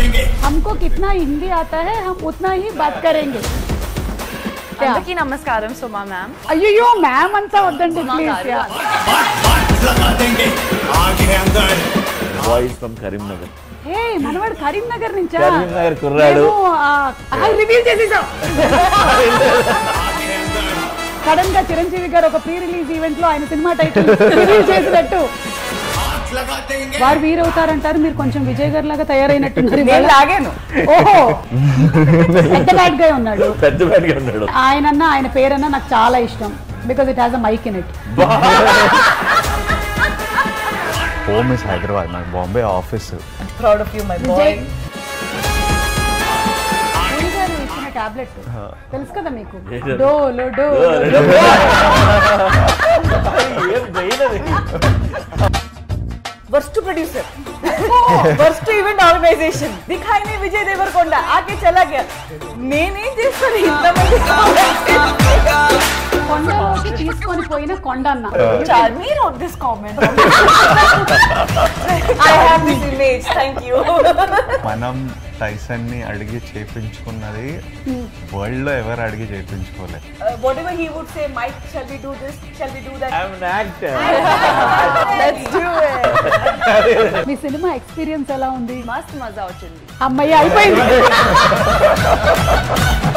हमको कितना हिंदी आता है हम उतना ही बात करेंगे అందరికీ నమస్కారం సుమా మ్యామ్ అయ్యో మ్యామ్ అంతా వద్దండి please voice from Karimnagar hey మనవాడు కరీంనగర్ నుంచా కరీంనగర్ కుర్రాడు. రివీల్ చేసేసాం సడన్ గా చిరంజీవి గారు ఒక ప్రీ రిలీజ్ ఈవెంట్ లో ఆయన సినిమా టైటిల్ రివీల్ చేసినట్టు వారు వీరవుతారంటారు మీరు కొంచెం విజయ్ గారి లాగా తయారైనట్టున్నారు నేను ఇవాళ. లాగాను ఓహో పెద్ద బ్యాడ్ గా ఉన్నాడు పెద్ద బ్యాడ్గా ఉన్నాడు ఆయనన్నా ఆయన పేరన్నా నాకు చాలా ఇష్టం because it has a mic in it home is Hyderabad నాకు Bombay office proud of you my boy Vijay Puri గారు ఇచ్చిన టాబ్లెట్ తెలుసు కదా మీకు ఏంటది? డోలో డో ఏం brain అది? Worst producer worst event organisation दिखाई नहीं विजय देवरकोंडा आके चला गया నేనేం చేస్తాను ఇంతమంది కొండలోకి తీసుకొని పోయిన కొండ అన్న చాలు మీరు this comment I have this image thank you మనం టైసన్ ని అడిగి చేపించుకున్నది వరల్డ్ లో ఎవరు అడిగి చేపించుకోలేదు whatever he would say Mike shall we do this shall we do that I'm an actor. Let's do it మీ సినిమా ఎక్స్పీరియన్స్ ఎలా ఉంది మస్త్ మజా వచ్చింది అమ్మయ్య అయిపోయింది